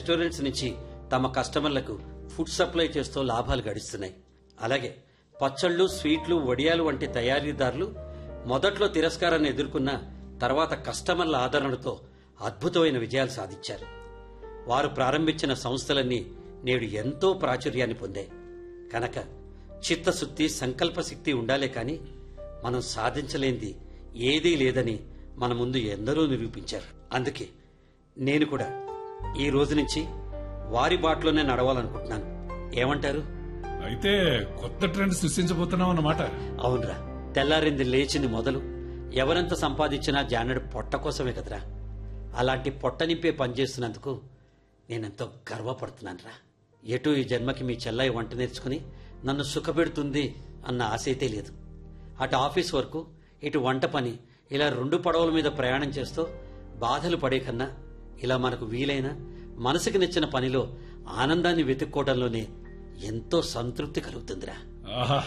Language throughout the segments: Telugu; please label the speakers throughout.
Speaker 1: రెస్టారెంట్స్ నుంచి తమ కస్టమర్లకు ఫుడ్ సప్లై చేస్తూ లాభాలు గడిస్తున్నాయి అలాగే పచ్చళ్ళు స్వీట్లు వడియాలు వంటి తయారీదారులు మొదట్లో తిరస్కారాన్ని ఎదుర్కొన్న తర్వాత కస్టమర్ల ఆదరణతో అద్భుతమైన విజయాలు సాధించారు వారు ప్రారంభించిన సంస్థలన్నీ నేడు ఎంతో ప్రాచుర్యాన్ని పొందాయి కనుక చిత్తశుద్ధి సంకల్ప శక్తి ఉండాలే కాని మనం సాధించలేంది ఏదీ లేదని మన ముందు ఎందరో నిరూపించారు అందుకే నేను కూడా ఈ రోజు నుంచి వారి బాటలోనే నడవాలనుకుంటున్నాను ఏమంటారు
Speaker 2: అయితే కొత్త ట్రెండ్ సృష్టించబోతున్నాం అన్నమాట
Speaker 1: అవునరా తెల్లారింది లేచింది మొదలు ఎవరెంత సంపాదించినా జానడు పొట్ట కోసమే కదరా అలాంటి పొట్ట నింపే పనిచేస్తున్నందుకు నేనెంతో గర్వపడుతున్నానురా ఎటు ఈ జన్మకి మీ చెల్లాయి వంట నేర్చుకుని నన్ను సుఖపెడుతుంది అన్న ఆశ అయితే లేదు అటు ఆఫీస్ వరకు ఇటు వంట పని ఇలా రెండు పడవల మీద ప్రయాణం చేస్తూ బాధలు పడే కన్నా ఇలా మనకు వీలైన మనసుకి నచ్చిన పనిలో ఆనందాన్ని వెతుక్కోవడంలోనే ఎంతో సంతృప్తి కలుగుతుందిరా
Speaker 2: ఆహా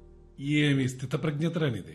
Speaker 2: ఏమి స్థితప్రజ్ఞతరనిది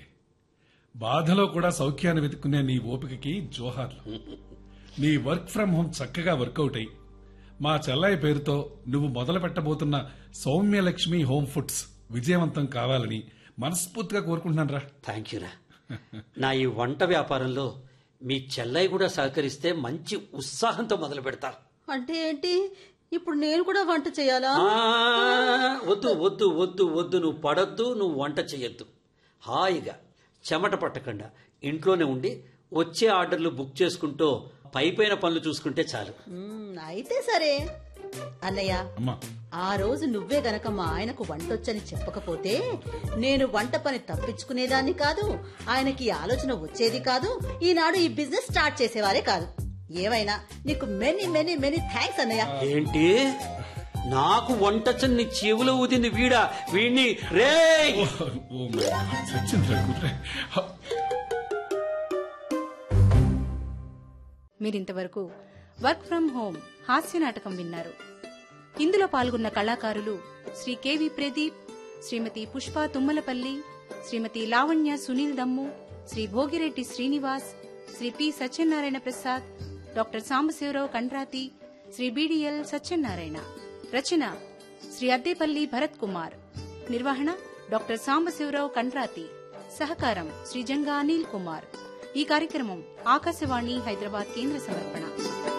Speaker 2: బాధలో కూడా సౌఖ్యాన్ని వెతుక్కునే నీ ఓపికకి జోహార్లు నీ వర్క్ ఫ్రం హోమ్ చక్కగా వర్కౌట్ అయి మా చెల్లాయి పేరుతో నువ్వు మొదలు పెట్టబోతున్న సౌమ్యలక్ష్మి హోమ్ ఫుడ్స్ విజయవంతం కావాలని మనస్ఫూర్తిగా కోరుకుంటున్నాను రా
Speaker 1: థ్యాంక్ యూరా నా ఈ వంట వ్యాపారంలో మీ చెల్లయ్య కూడా సహకరిస్తే మంచి ఉత్సాహంతో మొదలు పెడతా
Speaker 3: అంటే ఏంటి ఇప్పుడు నేను కూడా వంట చేయాలా
Speaker 1: ఆ, వద్దు వద్దు వద్దు వద్దు నువ్వు పడద్దు నువ్వు వంట చెయ్యొద్దు హాయిగా చెమట పట్టకుండా ఇంట్లోనే ఉండి వచ్చే ఆర్డర్లు బుక్ చేసుకుంటూ పై పైన పనులు చూసుకుంటే చాలు
Speaker 3: మ్మ్, అయితే సరే అన్నయ్య
Speaker 2: అమ్మా
Speaker 3: ఆ రోజు నువ్వే గనక మా ఆయనకు వంటొచ్చని చెప్పకపోతే నేను వంట పని తప్పించుకునేదాన్ని కాదు ఆయనకి ఈ ఆలోచన వచ్చేది కాదు ఈనాడు ఈ బిజినెస్ స్టార్ట్ చేసేవారే కాదు ఏమైనా నీకు మెనీ మెనీ మెనీ థ్యాంక్స్ అన్నయ్య
Speaker 1: ఏంటి నాకు వంటచ్చని నీ చెవులో ఊదింది వీడా వీడిని రే
Speaker 2: ఓ మై గాడ్, చచ్చిందిరా కుర్రే.
Speaker 4: మీరింతవరకు వర్క్ ఫ్రం హోం హాస్య నాటకం విన్నారు ఇందులో పాల్గొన్న కళాకారులు Shri KV Pradeep Shrimati Pushpa Tummalapalli Shrimati Lavanya Sunil Dammu Shri Bhogireddy Srinivas Shri P Satyanarayana Prasad doctor Sambasivarao Kandrathi Shri BDL Satyanarayana రచన శ్రీ అద్దేపల్లి భరత్ కుమార్ నిర్వహణ డాక్టర్ సాంబశివరావు కండ్రాతి సహకారం శ్రీ జంగా అనిల్ కుమార్ ఈ కార్యక్రమం ఆకాశవాణి హైదరాబాద్ కేంద్ర సమర్పణ